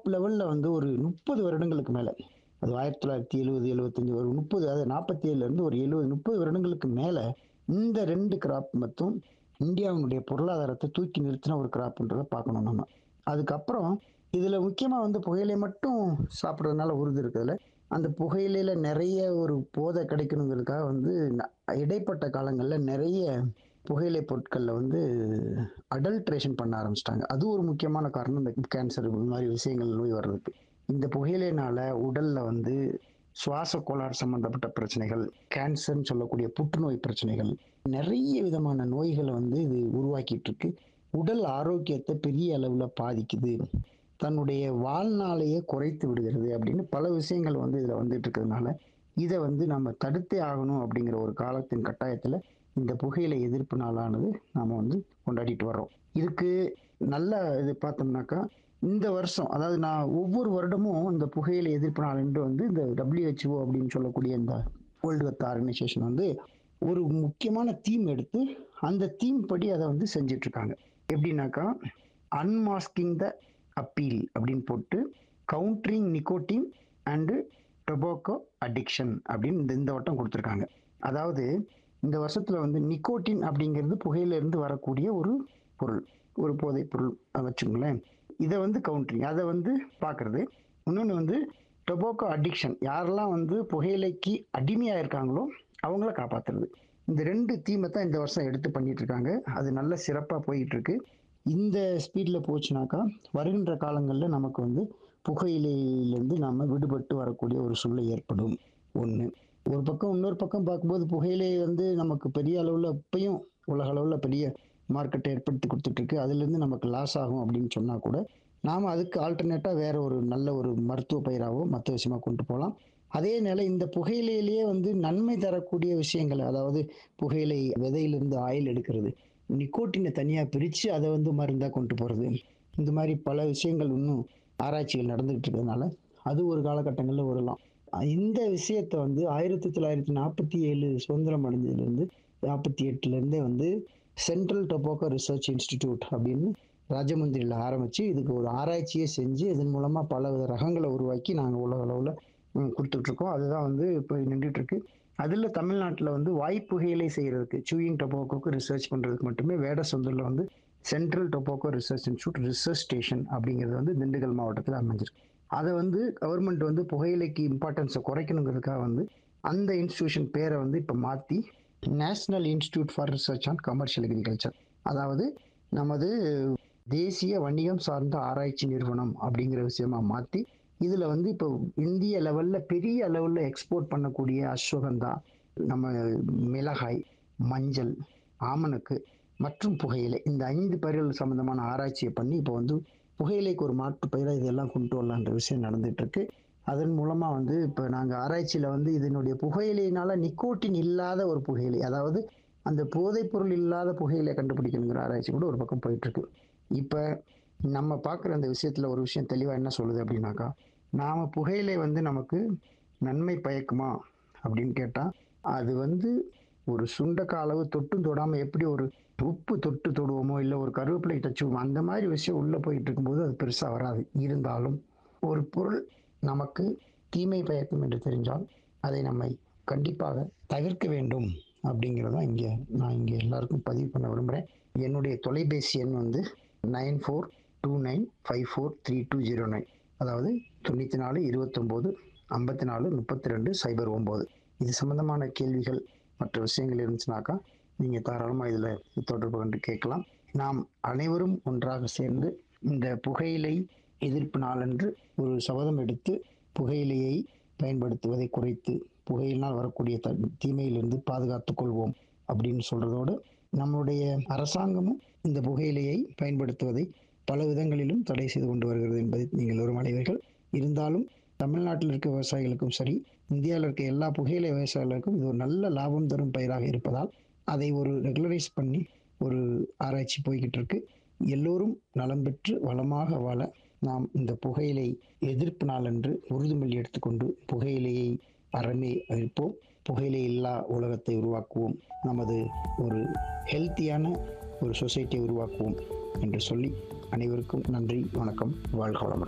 லெவல்ல வந்து ஒரு முப்பது வருடங்களுக்கு மேல அது ஆயிரத்தி தொள்ளாயிரத்தி எழுபது எழுபத்தஞ்சு ஒரு முப்பது அது நாற்பத்தி ஏழுல இருந்து ஒரு எழுபது முப்பது வருடங்களுக்கு மேல இந்த ரெண்டு கிராப் மட்டும் இந்தியாவினுடைய பொருளாதாரத்தை தூக்கி நிறுத்தின ஒரு கிராப்ன்றதை பார்க்கணும் நம்ம அதுக்கப்புறம் இதுல முக்கியமா வந்து புகையிலை மட்டும் சாப்பிட்றதுனால உறுதி இருக்குதுல அந்த புகையிலையில நிறைய ஒரு போதை கிடைக்கணுங்கிறதுக்காக வந்து ந- இடைப்பட்ட காலங்கள்ல நிறைய புகையிலை பொருட்களில் வந்து அடல்ட்ரேஷன் பண்ண ஆரம்பிச்சிட்டாங்க அது ஒரு முக்கியமான காரணம் இந்த கேன்சர் இந்த மாதிரி விஷயங்கள் நோய் வர்றதுக்கு இந்த புகையிலைனால உடல்ல வந்து சுவாச கோளாறு சம்பந்தப்பட்ட பிரச்சனைகள் கேன்சர்னு சொல்லக்கூடிய புற்றுநோய் பிரச்சனைகள் நிறைய விதமான நோய்களை வந்து இது உருவாக்கிட்டு இருக்கு உடல் ஆரோக்கியத்தை பெரிய அளவுல பாதிக்குது தன்னுடைய வாழ்நாளையே குறைத்து விடுகிறது அப்படின்னு பல விஷயங்கள் வந்து இதுல வந்துட்டு இருக்கிறதுனால இதை வந்து நம்ம தடுத்தே ஆகணும் அப்படிங்கிற ஒரு காலத்தின் கட்டாயத்துல இந்த புகையிலை எதிர்ப்பு நாளானது நாம வந்து கொண்டாடிட்டு வர்றோம் இதுக்கு நல்ல இது பார்த்தோம்னாக்கா இந்த வருஷம் அதாவது நான் ஒவ்வொரு வருடமும் இந்த புகையிலை எதிர்ப்பு நாள் என்று வந்து இந்த WHO அப்படின்னு சொல்லக்கூடிய இந்த வேர்ல்டு ஹெல்த் ஆர்கனைசேஷன் வந்து ஒரு முக்கியமான தீம் எடுத்து அந்த தீம் படி அதை வந்து செஞ்சுட்டு இருக்காங்க எப்படின்னாக்கா அன்மாஸ்கிங் த அப்பீல் அப்படின்னு போட்டு countering nicotine and tobacco addiction அப்படின்னு இந்த இந்த வட்டம் கொடுத்துருக்காங்க அதாவது இந்த வருஷத்துல வந்து நிக்கோட்டின் அப்படிங்கிறது புகையில இருந்து வரக்கூடிய ஒரு பொருள் ஒரு போதைப் பொருள் அதை வச்சுங்களேன் இதை வந்து கவுண்டரிங் அதை வந்து பார்க்கறது இன்னொன்று வந்து டொபாக்கோ அடிக்ஷன் யாரெல்லாம் வந்து புகையிலைக்கு அடிமையாக இருக்காங்களோ அவங்கள காப்பாத்துறது இந்த ரெண்டு தீமை தான் இந்த வருஷம் எடுத்து பண்ணிட்டு இருக்காங்க அது நல்ல சிறப்பாக போயிட்டு இருக்கு இந்த ஸ்பீடில் போச்சுனாக்கா வருகின்ற காலங்களில் நமக்கு வந்து புகையிலையிலேருந்து நம்ம விடுபட்டு வரக்கூடிய ஒரு சூழ்நிலை ஏற்படும் ஒன்று ஒரு பக்கம் இன்னொரு பக்கம் பார்க்கும்போது புகையிலை வந்து நமக்கு பெரிய அளவில் இப்பயும் உலக அளவில் பெரிய மார்க்கெட்டை ஏற்படுத்தி கொடுத்துட்டு இருக்கு அதுலேருந்து நமக்கு லாஸ் ஆகும் அப்படின்னு சொன்னால் கூட நாம் அதுக்கு ஆல்டர்னேட்டாக வேற ஒரு நல்ல ஒரு மருத்துவ பயிராவோ மற்ற விஷயமா கொண்டு போகலாம் அதே நேரம் இந்த புகையிலையிலேயே வந்து நன்மை தரக்கூடிய விஷயங்கள் அதாவது புகையிலை விதையிலிருந்து ஆயில் எடுக்கிறது நிக்கோட்டினை தனியாக பிரித்து அதை வந்து மருந்தாக கொண்டு போகிறது இந்த மாதிரி பல விஷயங்கள் இன்னும் ஆராய்ச்சிகள் நடந்துகிட்டு இருக்கிறதுனால அது ஒரு காலகட்டங்களில் வரலாம் இந்த விஷயத்தை வந்து ஆயிரத்தி தொள்ளாயிரத்தி நாற்பத்தி ஏழு சுதந்திரம் அடைஞ்சதுலேருந்து நாற்பத்தி எட்டுலேருந்தே வந்து சென்ட்ரல் டொபாக்கோ ரிசர்ச் இன்ஸ்டிடியூட் அப்படின்னு ராஜமந்திரியில் ஆரம்பித்து இதுக்கு ஒரு ஆராய்ச்சியை செஞ்சு இதன் மூலமாக பல வித ரகங்களை உருவாக்கி நாங்கள் உலக அளவில் கொடுத்துட்ருக்கோம் அதுதான் வந்து இப்போ நின்றுட்டு இருக்கு அதில் தமிழ்நாட்டில் வந்து வாய்ப்புகையிலை செய்கிறதுக்கு சூயிங் டொபாக்கோக்கு ரிசர்ச் பண்ணுறதுக்கு மட்டுமே வேட சொந்தரில் வந்து central tobacco research institute research station அப்படிங்கிறது வந்து திண்டுக்கல் மாவட்டத்தில் அமைஞ்சிருக்கு அதை வந்து கவர்மெண்ட் வந்து புகையிலைக்கு இம்பார்ட்டன்ஸை குறைக்கணுங்கிறதுக்காக வந்து அந்த இன்ஸ்டிடியூஷன் பேரை வந்து இப்போ மாற்றி national institute for research on commercial agriculture அதாவது நமது தேசிய வணிகம் சார்ந்த ஆராய்ச்சி நிறுவனம் அப்படிங்கிற விஷயமா மாற்றி இதில் வந்து இப்போ இந்திய லெவலில் பெரிய லெவலில் எக்ஸ்போர்ட் பண்ணக்கூடிய அஸ்வகந்தா நம்ம மிளகாய் மஞ்சள் ஆமணக்கு மற்றும் புகையிலை இந்த ஐந்து பயிர்கள் சம்பந்தமான ஆராய்ச்சியை பண்ணி இப்போ வந்து புகையிலைக்கு ஒரு மாற்று பயிராக இதெல்லாம் கொண்டு வரலான்ற விஷயம் நடந்துட்டு இருக்கு அதன் மூலமாக வந்து இப்போ நாங்கள் ஆராய்ச்சியில் வந்து இதனுடைய புகையிலையினால நிக்கோட்டின் இல்லாத ஒரு புகையிலை அதாவது அந்த போதைப் பொருள் இல்லாத புகையிலை கண்டுபிடிக்கணுங்கிற ஆராய்ச்சி கூட ஒரு பக்கம் போயிட்டு இருக்கு இப்போ நம்ம பார்க்குற அந்த விஷயத்தில் ஒரு விஷயம் தெளிவாக என்ன சொல்லுது அப்படின்னாக்கா நாம் புகையிலை வந்து நமக்கு நன்மை பயக்குமா அப்படின்னு கேட்டால் அது வந்து ஒரு சுண்டக்க அளவு தொட்டும் தொடாமல் எப்படி ஒரு உப்பு தொட்டு தொடுவோமோ இல்லை ஒரு கருவேப்பிலை டச்சுவோமோ அந்த மாதிரி விஷயம் உள்ளே போயிட்டு இருக்கும்போது அது பெருசாக வராது இருந்தாலும் ஒரு பொருள் நமக்கு தீமை பயக்கும் என்று தெரிஞ்சால் அதை நம்மை கண்டிப்பாக தவிர்க்க வேண்டும் அப்படிங்கிறதான் இங்கே நான் இங்கே எல்லாருக்கும் பதிவு பண்ண விரும்புகிறேன் என்னுடைய தொலைபேசி எண் வந்து nine four two nine five four three two zero nine அதாவது தொண்ணூற்றி நாலு இருபத்தொம்போது ஐம்பத்தி நாலு முப்பத்தி ரெண்டு சைபர் ஒம்பது இது சம்பந்தமான கேள்விகள் மற்ற விஷயங்கள் இருந்துச்சுனாக்கா நீங்கள் தாராளமாக இதில் தொடர்பு கொண்டு கேட்கலாம் நாம் அனைவரும் ஒன்றாக சேர்ந்து இந்த புகையிலை எதிர்ப்பு நாளன்று ஒரு சபதம் எடுத்து புகையிலையை பயன்படுத்துவதை குறைத்து புகையினால் வரக்கூடிய த தீமையிலிருந்து பாதுகாத்துக் கொள்வோம் அப்படின்னு சொல்றதோடு நம்முடைய அரசாங்கமும் இந்த புகையிலையை பயன்படுத்துவதை பல விதங்களிலும் தடை செய்து கொண்டு வருகிறது என்பதை நீங்கள் எல்லோரும் அறிவீர்கள் இருந்தாலும் தமிழ்நாட்டில் இருக்க விவசாயிகளுக்கும் சரி இந்தியாவில் இருக்க எல்லா புகையிலை விவசாயிகளுக்கும் இது ஒரு நல்ல லாபம் தரும் பயிராக இருப்பதால் அதை ஒரு ரெகுலரைஸ் பண்ணி ஒரு ஆராய்ச்சி போய்கிட்டு இருக்கு எல்லோரும் நலம் பெற்று வளமாக வாழ நாம் இந்த புகையிலை எதிர்ப்பு நாளன்று உறுதிமொழி எடுத்துக்கொண்டு புகையிலையை அறமே அழிப்போம் புகையிலை இல்லா உலகத்தை உருவாக்குவோம் நமது ஒரு ஹெல்த்தியான ஒரு சொசைட்டியை உருவாக்குவோம் என்று சொல்லி அனைவருக்கும் நன்றி வணக்கம் வாழ்க வளமுடன்